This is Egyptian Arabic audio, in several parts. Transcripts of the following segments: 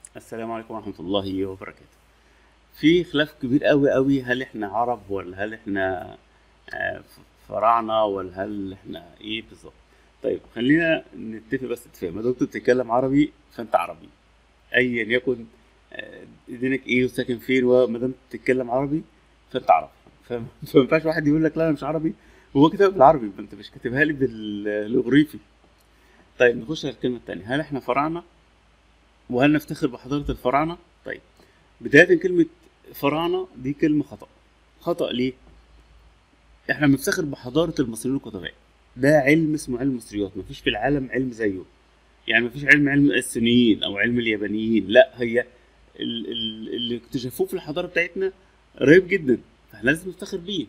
السلام عليكم ورحمة الله وبركاته في خلاف كبير قوي قوي هل احنا عرب ولا هل احنا آه، فراعنة ولا هل احنا ايه بالظبط طيب خلينا نتفق بس اتفاق ما دمت بتتكلم عربي فانت عربي ايا يكن آه، دينك ايه وساكن فين وما دام بتتكلم عربي فانت عربي فما فما ينفعش واحد يقول لك لا انا مش عربي وهو كتبها بالعربي ما انت مش كاتبها لي بالاغريقي طيب نخش على الكلمة التانية هل احنا فراعنة وهل نفتخر بحضارة الفراعنة؟ طيب بداية كلمة فراعنة دي كلمة خطأ خطأ ليه؟ احنا بنفتخر بحضارة المصريين القدماء ده علم اسمه علم المصريات مفيش في العالم علم زيه يعني مفيش علم علم الصينيين او علم اليابانيين لا هي ال- ال- اللي اكتشفوه في الحضارة بتاعتنا قريب جدا فاحنا لازم نفتخر بيه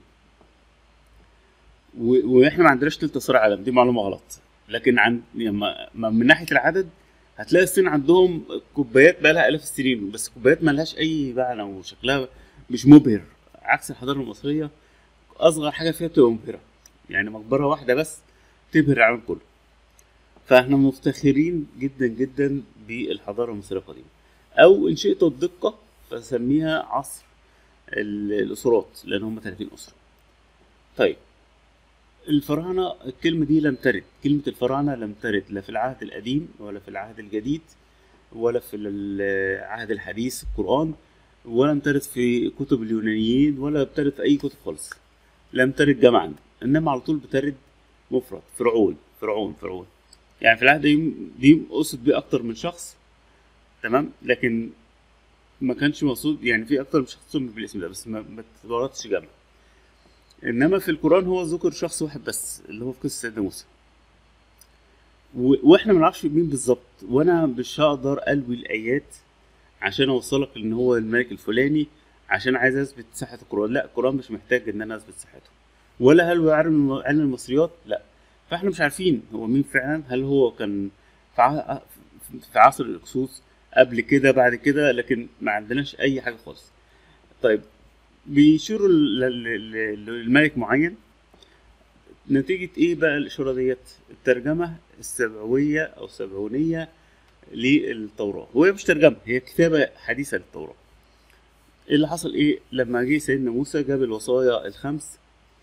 و- واحنا ما عندناش تلت اسرار عالم دي معلومة غلط لكن عن يعني ما- ما من ناحية العدد هتلاقي الصين عندهم كوبايات بقى لها الاف السنين بس كوبايات ما لهاش اي معنى وشكلها مش مبهر عكس الحضاره المصريه اصغر حاجه فيها بتبقى مبهره يعني مقبره واحده بس تبهر العالم كله فاحنا مفتخرين جدا جدا بالحضاره المصريه القديمه او ان شئت الدقه فسميها عصر ال- الاسرات لان هم 30 اسره طيب الفراعنة الكلمة دي لم ترد كلمة الفراعنة لم ترد لا في العهد القديم ولا في العهد الجديد ولا في العهد الحديث القرآن ولم ترد في كتب اليونانيين ولا بترد في أي كتب خالص لم ترد جمعا إنما على طول بترد مفرد فرعون فرعون فرعون يعني في العهد القديم دي قصد بيه أكتر من شخص تمام لكن ما كانش مقصود يعني في أكتر من شخص سمي بالاسم ده بس ما ما تتورطش جمع انما في القران هو ذكر شخص واحد بس اللي هو في قصه سيدنا موسى و... واحنا ما نعرفش مين بالظبط وانا مش هقدر الوي الايات عشان اوصلك ان هو الملك الفلاني عشان عايز اثبت صحه القران لا القران مش محتاج ان انا اثبت صحته ولا هل هو علم علم المصريات لا فاحنا مش عارفين هو مين فعلا هل هو كان في, ع... في عصر الاكسوس قبل كده بعد كده لكن ما عندناش اي حاجه خالص طيب بيشيروا ل- ل- ل- للملك معين نتيجة ايه بقى الإشارة ديت؟ الترجمة السبعوية أو السبعونية للتوراة، وهي مش ترجمة هي كتابة حديثة للتوراة. إيه اللي حصل ايه؟ لما جه سيدنا موسى جاب الوصايا الخمس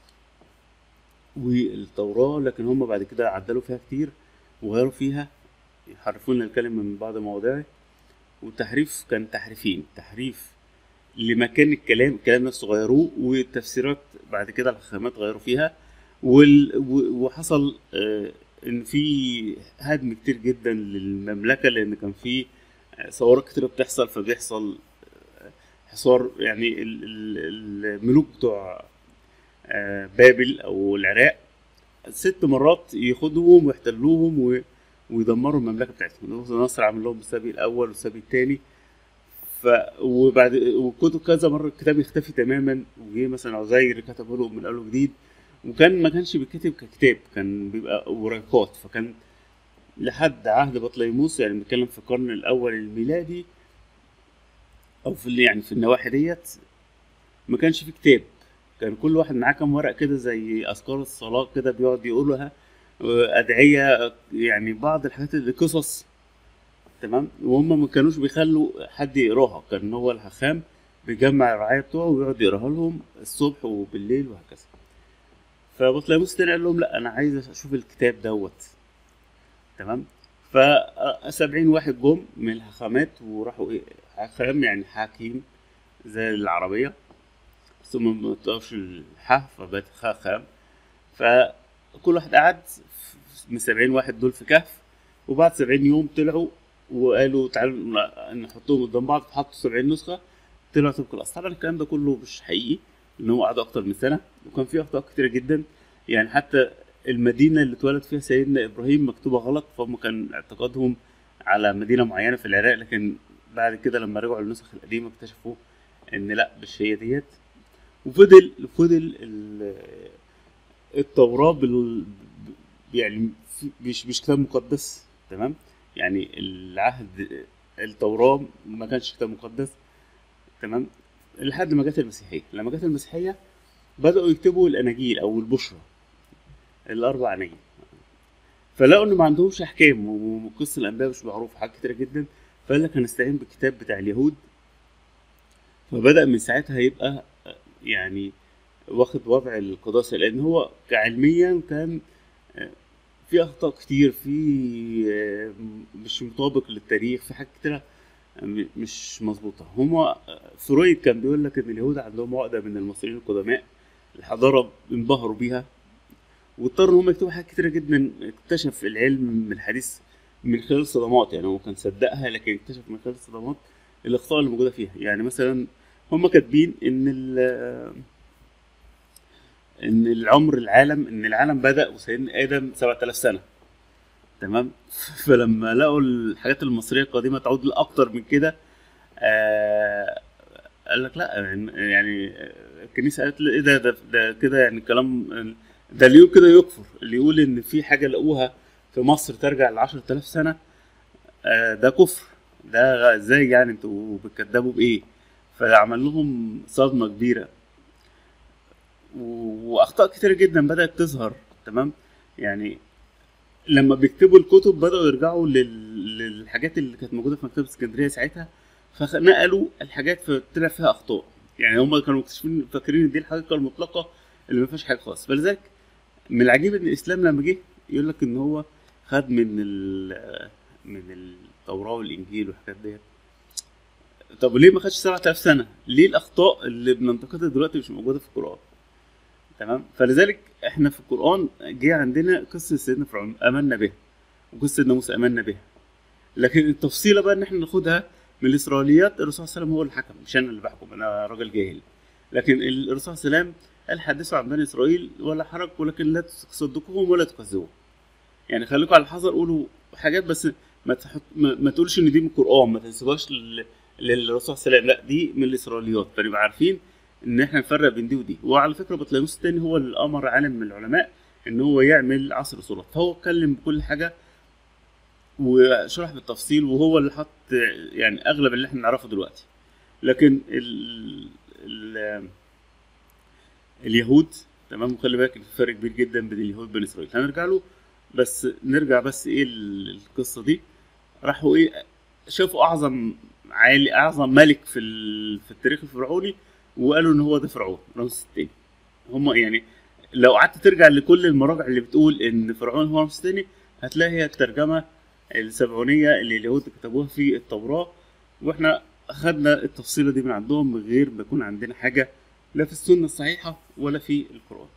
والتوراة لكن هم بعد كده عدلوا فيها كتير وغيروا فيها يحرفون الكلمة من بعض مواضعه والتحريف كان تحريفين تحريف لمكان الكلام الكلام نفسه غيروه والتفسيرات بعد كده الخامات غيروا فيها وال... و- وحصل آه، ان في هدم كتير جدا للمملكه لان كان في آه، ثورات كتير بتحصل فبيحصل آه، حصار يعني ال- ال- الملوك بتوع آه، بابل او العراق ست مرات ياخدوهم ويحتلوهم و... ويدمروا المملكه بتاعتهم نصر عمل لهم السبي الاول والسبي الثاني ف وبعد وكتب كذا مره الكتاب يختفي تماما وجه مثلا عزير كتبه له من اول وجديد وكان ما كانش بيتكتب ككتاب كان بيبقى ورقات فكان لحد عهد بطليموس يعني بنتكلم في القرن الاول الميلادي او في اللي يعني في النواحي ديت ما كانش في كتاب كان كل واحد معاه كام ورق كده زي اذكار الصلاه كده بيقعد يقولها ادعيه يعني بعض الحاجات اللي قصص تمام وهم ما كانوش بيخلوا حد يقراها كان هو الحخام بيجمع الرعايه بتوعه ويقعد يقراها لهم الصبح وبالليل وهكذا فبطليموس تاني قال لهم لا انا عايز اشوف الكتاب دوت تمام ف 70 واحد جم من الحخامات وراحوا ايه حخام يعني حاكيم زي العربيه ثم ما تقفش الح فبقت خام فكل واحد قعد من 70 واحد دول في كهف وبعد 70 يوم طلعوا وقالوا تعالوا نحطهم قدام بعض فحطوا 70 نسخه طلعوا طبق الاصل طبعا الكلام ده كله مش حقيقي ان هو قعدوا اكتر من سنه وكان في اخطاء كتيره جدا يعني حتى المدينه اللي اتولد فيها سيدنا ابراهيم مكتوبه غلط فهم كان اعتقادهم على مدينه معينه في العراق لكن بعد كده لما رجعوا للنسخ القديمه اكتشفوا ان لا مش هي ديت وفضل فضل ال- التوراه بال يعني في- مش مش كتاب مقدس تمام يعني العهد التوراه ما كانش كتاب مقدس تمام لحد ما جت المسيحيه لما جت المسيحيه بداوا يكتبوا الاناجيل او البشرى الاربع اناجيل فلقوا ان ما عندهمش احكام وقصه الانبياء مش معروفه حاجات كتيره جدا فقال لك هنستعين بالكتاب بتاع اليهود فبدأ من ساعتها يبقى يعني واخد وضع القداسة لأن هو علميا كان في أخطاء كتير في مش مطابق للتاريخ في حاجات كتيرة مش مظبوطة هما فرويد كان بيقول لك إن اليهود عندهم عقدة من المصريين القدماء الحضارة انبهروا بيها واضطروا ان هم يكتبوا حاجات كتيرة جدا اكتشف العلم الحديث من خلال الصدمات يعني هو كان صدقها لكن اكتشف من خلال الصدمات الاخطاء اللي موجوده فيها يعني مثلا هم كاتبين ان ان العمر العالم ان العالم بدا وسيدنا ادم 7000 سنه تمام فلما لقوا الحاجات المصريه القديمه تعود لاكتر من كده آه قال لك لا يعني الكنيسه قالت ايه ده ده, ده كده يعني كلام ده اللي يقول كده يكفر اللي يقول ان في حاجه لقوها في مصر ترجع ل 10000 سنه آه ده كفر ده ازاي يعني انتوا بتكذبوا بايه فعمل لهم صدمه كبيره واخطاء كتيره جدا بدات تظهر تمام يعني لما بيكتبوا الكتب بداوا يرجعوا لل... للحاجات اللي كانت موجوده في مكتبه اسكندريه ساعتها فنقلوا الحاجات فطلع فيها اخطاء يعني هم كانوا مكتشفين فاكرين ان دي الحقيقه المطلقه اللي ما فيهاش حاجه خالص فلذلك من العجيب ان الاسلام لما جه يقول لك ان هو خد من ال من التوراه والانجيل والحاجات ديت طب ليه ما خدش 7000 سنه؟ ليه الاخطاء اللي بننتقدها دلوقتي مش موجوده في القران؟ تمام؟ فلذلك احنا في القران جه عندنا قصه سيدنا فرعون امنا بها وقصه سيدنا موسى امنا بها لكن التفصيله بقى ان احنا ناخدها من الاسرائيليات الرسول صلى الله عليه وسلم هو اللي حكم مش انا اللي بحكم انا راجل جاهل لكن الرسول صلى الله عليه وسلم قال حدثوا عن بني اسرائيل ولا حرج ولكن لا تصدقوهم ولا تكذبوهم يعني خليكم على الحذر قولوا حاجات بس ما تحط ما, ما تقولش ان دي من القران ما تنسبهاش للرسول صلى الله عليه وسلم لا دي من الاسرائيليات فنبقى عارفين ان احنا نفرق بين دي ودي وعلى فكره بطليموس الثاني هو اللي امر عالم من العلماء ان هو يعمل عصر صورات فهو اتكلم بكل حاجه وشرح بالتفصيل وهو اللي حط يعني اغلب اللي احنا نعرفه دلوقتي لكن ال ال اليهود تمام وخلي بالك في فرق كبير جدا بين اليهود وبين اسرائيل هنرجع له بس نرجع بس ايه القصه دي راحوا ايه شافوا اعظم عالي اعظم ملك في في التاريخ الفرعوني وقالوا ان هو ده فرعون رمسيس الثاني هم يعني لو قعدت ترجع لكل المراجع اللي بتقول ان فرعون هو رمسيس الثاني هتلاقي هي الترجمه السبعونيه اللي اليهود كتبوها في التوراه واحنا خدنا التفصيله دي من عندهم من غير ما يكون عندنا حاجه لا في السنه الصحيحه ولا في القران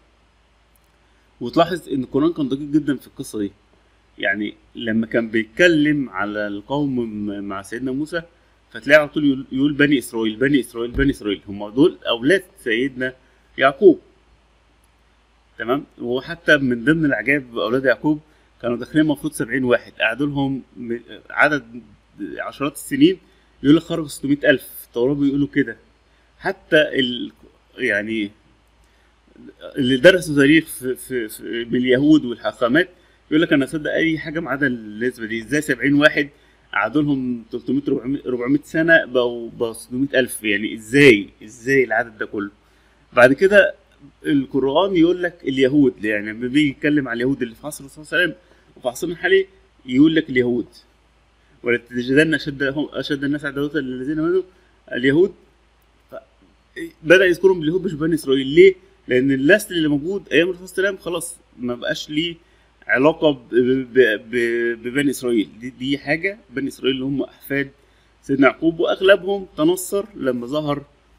وتلاحظ ان القران كان دقيق جدا في القصه دي يعني لما كان بيتكلم على القوم مع سيدنا موسى فتلاقي على طول يقول بني اسرائيل بني اسرائيل بني اسرائيل هم دول اولاد سيدنا يعقوب تمام وحتى من ضمن العجائب اولاد يعقوب كانوا داخلين المفروض 70 واحد قعدوا لهم عدد عشرات السنين يقول لك خرجوا 600000 التوراه بيقولوا كده حتى ال يعني اللي درسوا تاريخ في, في, في من اليهود والحاخامات يقول لك انا اصدق اي حاجه ما عدا النسبه دي ازاي 70 واحد قعدوا لهم 300 400 400 سنه بقوا بقوا 600000 يعني ازاي ازاي العدد ده كله بعد كده القران يقول لك اليهود يعني لما بيجي يتكلم على اليهود اللي في عصر الرسول صلى الله عليه وسلم وفي عصرنا الحالي يقول لك اليهود ولا تجدن اشد اشد الناس عداوه للذين امنوا اليهود بدا يذكرهم باليهود مش بني اسرائيل ليه؟ لان النسل اللي موجود ايام الرسول صلى الله عليه وسلم خلاص ما بقاش ليه علاقه ببني اسرائيل دي, دي حاجه بني اسرائيل اللي هم احفاد سيدنا يعقوب واغلبهم تنصر لما ظهر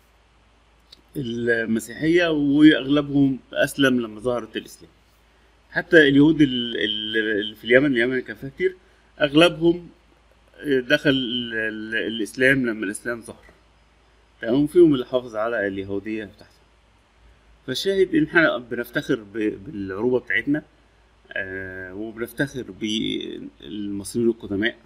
المسيحيه واغلبهم اسلم لما ظهرت الاسلام حتى اليهود اللي في اليمن اليمن كان فيها كتير اغلبهم دخل الاسلام لما الاسلام ظهر تمام فيهم اللي حافظ على اليهوديه بتاعته فالشاهد ان احنا بنفتخر بالعروبه بتاعتنا آه وبنفتخر بالمصريين القدماء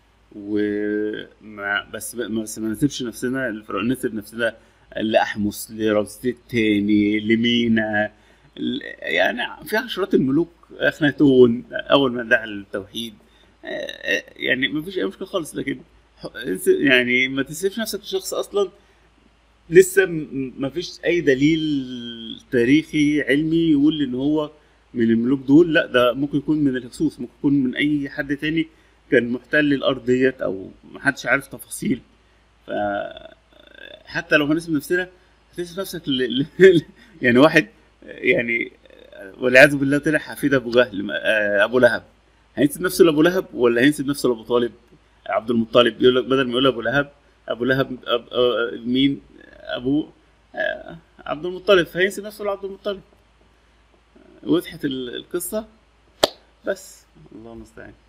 وما بس بس ما نسيبش نفسنا الفرعون نسيب نفسنا لأحمس لرمسيس التاني لمينا يعني في عشرات الملوك اخناتون اول ما دعا للتوحيد آه يعني ما فيش اي مشكله خالص لكن يعني ما تسيبش نفسك لشخص اصلا لسه ما فيش اي دليل تاريخي علمي يقول ان هو من الملوك دول لا ده ممكن يكون من الهكسوس ممكن يكون من اي حد تاني كان محتل الارض ديت او محدش عارف تفاصيل ف حتى لو هنسب نفسنا هتنسب نفسك ل... ل... يعني واحد يعني والعياذ بالله طلع حفيد ابو جهل آه، ابو لهب هينسب نفسه لابو لهب ولا هينسب نفسه لابو طالب عبد المطلب يقول لك بدل ما يقول ابو لهب ابو لهب أب... آه، مين ابوه آه، عبد المطلب فهينسب نفسه لعبد المطلب وضحت ال- القصه بس الله المستعان